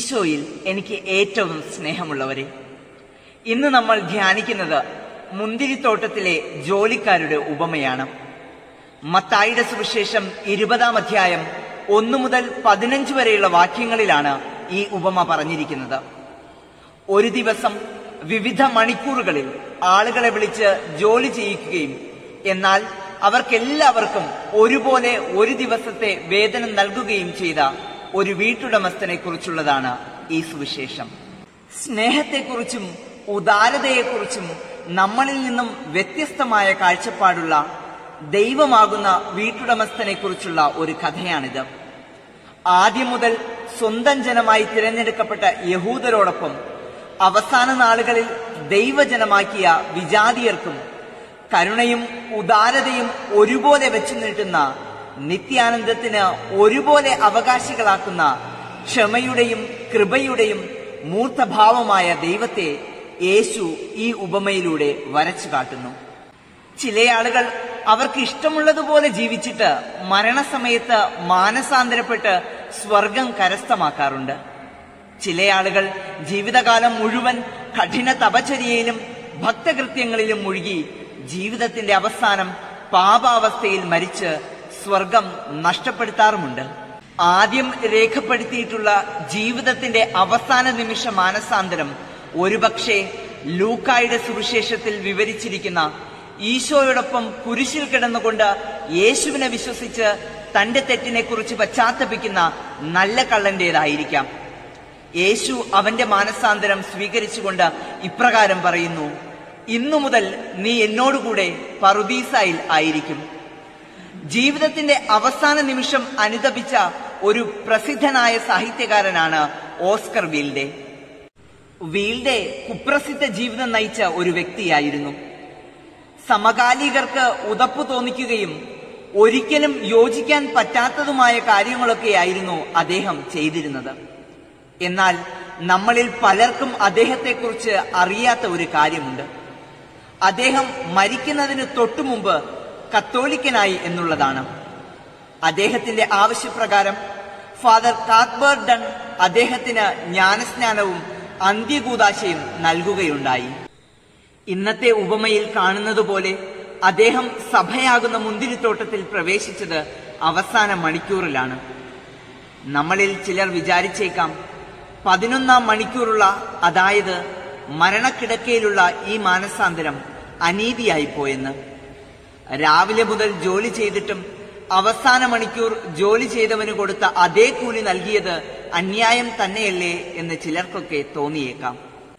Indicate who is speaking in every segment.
Speaker 1: ഈശോയിൽ എനിക്ക് ഏറ്റവും സ്നേഹമുള്ളവരെ ഇന്ന് നമ്മൾ ധ്യാനിക്കുന്നത് മുന്തിരിത്തോട്ടത്തിലെ ജോലിക്കാരുടെ ഉപമയാണ് മത്തായിയുടെ സുവിശേഷം ഇരുപതാം അധ്യായം ഒന്നു മുതൽ പതിനഞ്ച് വരെയുള്ള വാക്യങ്ങളിലാണ് ഈ ഉപമ പറഞ്ഞിരിക്കുന്നത് ഒരു ദിവസം വിവിധ മണിക്കൂറുകളിൽ ആളുകളെ വിളിച്ച് ജോലി ചെയ്യിക്കുകയും എന്നാൽ അവർക്കെല്ലാവർക്കും ഒരുപോലെ ഒരു ദിവസത്തെ വേതനം നൽകുകയും ചെയ്ത ഒരു വീട്ടുടമസ്ഥനെ കുറിച്ചുള്ളതാണ് ഈ സുവിശേഷം സ്നേഹത്തെക്കുറിച്ചും ഉദാരതയെക്കുറിച്ചും നമ്മളിൽ നിന്നും വ്യത്യസ്തമായ കാഴ്ചപ്പാടുള്ള ദൈവമാകുന്ന വീട്ടുടമസ്ഥനെ കുറിച്ചുള്ള ഒരു കഥയാണിത് ആദ്യം മുതൽ സ്വന്തം ജനമായി തിരഞ്ഞെടുക്കപ്പെട്ട യഹൂദരോടൊപ്പം അവസാന നാളുകളിൽ ദൈവജനമാക്കിയ വിജാതിയർക്കും കരുണയും ഉദാരതയും ഒരുപോലെ വെച്ചു നീട്ടുന്ന നിത്യാനന്ദത്തിന് ഒരുപോലെ അവകാശികളാക്കുന്ന ക്ഷമയുടെയും കൃപയുടെയും മൂർത്തഭാവമായ ദൈവത്തെ യേശു ഈ ഉപമയിലൂടെ വരച്ചു കാട്ടുന്നു ചില ആളുകൾ അവർക്ക് ഇഷ്ടമുള്ളതുപോലെ ജീവിച്ചിട്ട് മരണസമയത്ത് മാനസാന്തരപ്പെട്ട് സ്വർഗം കരസ്ഥമാക്കാറുണ്ട് ചില ആളുകൾ ജീവിതകാലം മുഴുവൻ കഠിന തപചര്യയിലും ഭക്തകൃത്യങ്ങളിലും മുഴുകി ജീവിതത്തിന്റെ അവസാനം പാപാവസ്ഥയിൽ മരിച്ച് സ്വർഗം നഷ്ടപ്പെടുത്താറുമുണ്ട് ആദ്യം രേഖപ്പെടുത്തിയിട്ടുള്ള ജീവിതത്തിന്റെ അവസാന നിമിഷ മാനസാന്തരം ഒരുപക്ഷെ ലൂക്കായുടെ സുവിശേഷത്തിൽ വിവരിച്ചിരിക്കുന്ന ഈശോയോടൊപ്പം കുരിശിൽ കിടന്നുകൊണ്ട് യേശുവിനെ വിശ്വസിച്ച് തന്റെ തെറ്റിനെ കുറിച്ച് പശ്ചാത്തപിക്കുന്ന നല്ല കള്ളന്റേതായിരിക്കാം യേശു അവന്റെ മാനസാന്തരം സ്വീകരിച്ചുകൊണ്ട് ഇപ്രകാരം പറയുന്നു ഇന്നു മുതൽ നീ എന്നോടുകൂടെ പറുദീസായിൽ ആയിരിക്കും ജീവിതത്തിന്റെ അവസാന നിമിഷം അനുദപിച്ച ഒരു പ്രസിദ്ധനായ സാഹിത്യകാരനാണ് ഓസ്കർ വീൽഡെ വീൽഡെ കുപ്രസിദ്ധ ജീവിതം നയിച്ച ഒരു വ്യക്തിയായിരുന്നു സമകാലികർക്ക് ഉതപ്പ് തോന്നിക്കുകയും ഒരിക്കലും യോജിക്കാൻ പറ്റാത്തതുമായ കാര്യങ്ങളൊക്കെയായിരുന്നു അദ്ദേഹം ചെയ്തിരുന്നത് എന്നാൽ നമ്മളിൽ പലർക്കും അദ്ദേഹത്തെക്കുറിച്ച് അറിയാത്ത ഒരു കാര്യമുണ്ട് അദ്ദേഹം മരിക്കുന്നതിന് തൊട്ടു മുമ്പ് കത്തോലിക്കനായി എന്നുള്ളതാണ് അദ്ദേഹത്തിന്റെ ആവശ്യപ്രകാരം ഫാദർ കാക്ബർ ഡൺ അദ്ദേഹത്തിന് ജ്ഞാനസ്നാനവും അന്ത്യകൂതാശയും നൽകുകയുണ്ടായി ഇന്നത്തെ ഉപമയിൽ കാണുന്നത് പോലെ അദ്ദേഹം സഭയാകുന്ന മുന്തിരിത്തോട്ടത്തിൽ പ്രവേശിച്ചത് അവസാന മണിക്കൂറിലാണ് നമ്മളിൽ ചിലർ വിചാരിച്ചേക്കാം പതിനൊന്നാം മണിക്കൂറുള്ള അതായത് മരണക്കിടക്കയിലുള്ള ഈ മാനസാന്തരം അനീതിയായി പോയെന്ന് രാവിലെ മുതൽ ജോലി ചെയ്തിട്ടും അവസാന മണിക്കൂർ ജോലി ചെയ്തവന് കൊടുത്ത അതേ കൂലി നൽകിയത് അന്യായം തന്നെയല്ലേ എന്ന് ചിലർക്കൊക്കെ തോന്നിയേക്കാം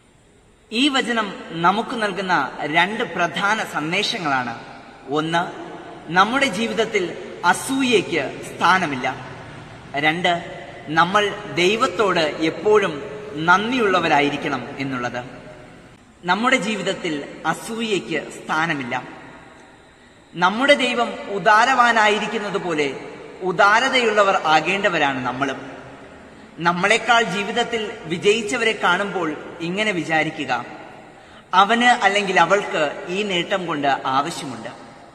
Speaker 1: ഈ വചനം നമുക്ക് നൽകുന്ന രണ്ട് പ്രധാന സന്ദേശങ്ങളാണ് ഒന്ന് നമ്മുടെ ജീവിതത്തിൽ അസൂയയ്ക്ക് സ്ഥാനമില്ല രണ്ട് നമ്മൾ ദൈവത്തോട് എപ്പോഴും നന്ദിയുള്ളവരായിരിക്കണം എന്നുള്ളത് നമ്മുടെ ജീവിതത്തിൽ അസൂയയ്ക്ക് സ്ഥാനമില്ല നമ്മുടെ ദൈവം ഉദാരവാനായിരിക്കുന്നത് പോലെ ഉദാരതയുള്ളവർ ആകേണ്ടവരാണ് നമ്മളും നമ്മളെക്കാൾ ജീവിതത്തിൽ വിജയിച്ചവരെ കാണുമ്പോൾ ഇങ്ങനെ വിചാരിക്കുക അവന് അല്ലെങ്കിൽ അവൾക്ക് ഈ നേട്ടം കൊണ്ട് ആവശ്യമുണ്ട്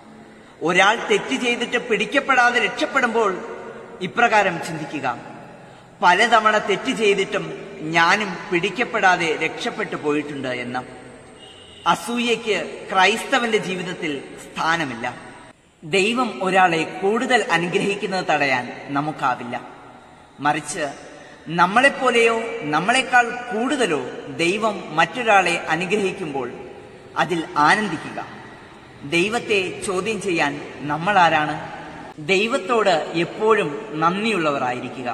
Speaker 1: ഒരാൾ തെറ്റ് ചെയ്തിട്ട് പിടിക്കപ്പെടാതെ രക്ഷപ്പെടുമ്പോൾ ഇപ്രകാരം ചിന്തിക്കുക പലതവണ തെറ്റ് ചെയ്തിട്ടും ഞാനും പിടിക്കപ്പെടാതെ രക്ഷപ്പെട്ടു പോയിട്ടുണ്ട് എന്ന് അസൂയയ്ക്ക് ക്രൈസ്തവന്റെ ജീവിതത്തിൽ സ്ഥാനമില്ല ദൈവം ഒരാളെ കൂടുതൽ അനുഗ്രഹിക്കുന്നത് തടയാൻ നമുക്കാവില്ല മറിച്ച് നമ്മളെപ്പോലെയോ നമ്മളെക്കാൾ കൂടുതലോ ദൈവം മറ്റൊരാളെ അനുഗ്രഹിക്കുമ്പോൾ അതിൽ ആനന്ദിക്കുക ദൈവത്തെ ചോദ്യം ചെയ്യാൻ നമ്മൾ ആരാണ് ദൈവത്തോട് എപ്പോഴും നന്ദിയുള്ളവരായിരിക്കുക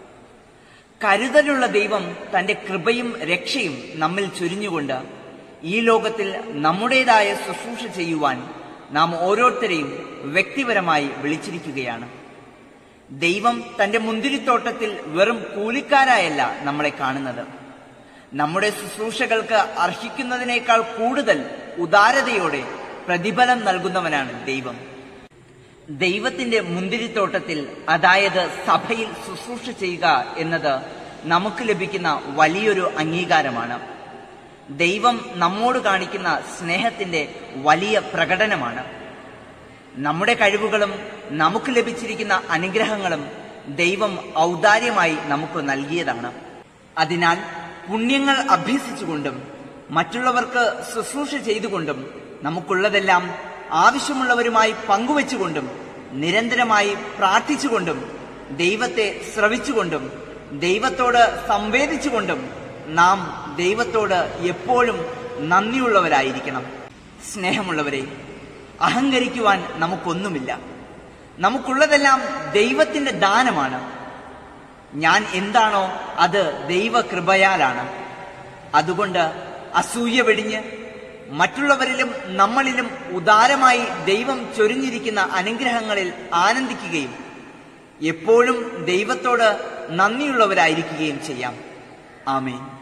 Speaker 1: കരുതലുള്ള ദൈവം തന്റെ കൃപയും രക്ഷയും നമ്മിൽ ചൊരിഞ്ഞുകൊണ്ട് ഈ ലോകത്തിൽ നമ്മുടേതായ ശുശ്രൂഷ ചെയ്യുവാൻ നാം ഓരോരുത്തരെയും വ്യക്തിപരമായി വിളിച്ചിരിക്കുകയാണ് ദൈവം തന്റെ മുന്തിരിത്തോട്ടത്തിൽ വെറും കൂലിക്കാരായല്ല നമ്മളെ കാണുന്നത് നമ്മുടെ ശുശ്രൂഷകൾക്ക് അർഹിക്കുന്നതിനേക്കാൾ കൂടുതൽ ഉദാരതയോടെ പ്രതിഫലം നൽകുന്നവനാണ് ദൈവം ദൈവത്തിന്റെ മുന്തിരിത്തോട്ടത്തിൽ അതായത് സഭയിൽ ശുശ്രൂഷ ചെയ്യുക എന്നത് നമുക്ക് ലഭിക്കുന്ന വലിയൊരു അംഗീകാരമാണ് ദൈവം നമ്മോട് കാണിക്കുന്ന സ്നേഹത്തിന്റെ വലിയ പ്രകടനമാണ് നമ്മുടെ കഴിവുകളും നമുക്ക് ലഭിച്ചിരിക്കുന്ന അനുഗ്രഹങ്ങളും ദൈവം ഔദാര്യമായി നമുക്ക് നൽകിയതാണ് അതിനാൽ പുണ്യങ്ങൾ അഭ്യസിച്ചുകൊണ്ടും മറ്റുള്ളവർക്ക് ശുശ്രൂഷ ചെയ്തുകൊണ്ടും നമുക്കുള്ളതെല്ലാം ആവശ്യമുള്ളവരുമായി പങ്കുവച്ചുകൊണ്ടും നിരന്തരമായി പ്രാർത്ഥിച്ചുകൊണ്ടും ദൈവത്തെ ശ്രവിച്ചുകൊണ്ടും ദൈവത്തോട് സംവേദിച്ചുകൊണ്ടും നാം ദൈവത്തോട് എപ്പോഴും നന്ദിയുള്ളവരായിരിക്കണം സ്നേഹമുള്ളവരെ അഹങ്കരിക്കുവാൻ നമുക്കൊന്നുമില്ല നമുക്കുള്ളതെല്ലാം ദൈവത്തിന്റെ ദാനമാണ് ഞാൻ എന്താണോ അത് ദൈവകൃപയാലാണ് അതുകൊണ്ട് അസൂയ വെടിഞ്ഞ് മറ്റുള്ളവരിലും നമ്മളിലും ഉദാരമായി ദൈവം ചൊരിഞ്ഞിരിക്കുന്ന അനുഗ്രഹങ്ങളിൽ ആനന്ദിക്കുകയും എപ്പോഴും ദൈവത്തോട് നന്ദിയുള്ളവരായിരിക്കുകയും ചെയ്യാം ആമേൻ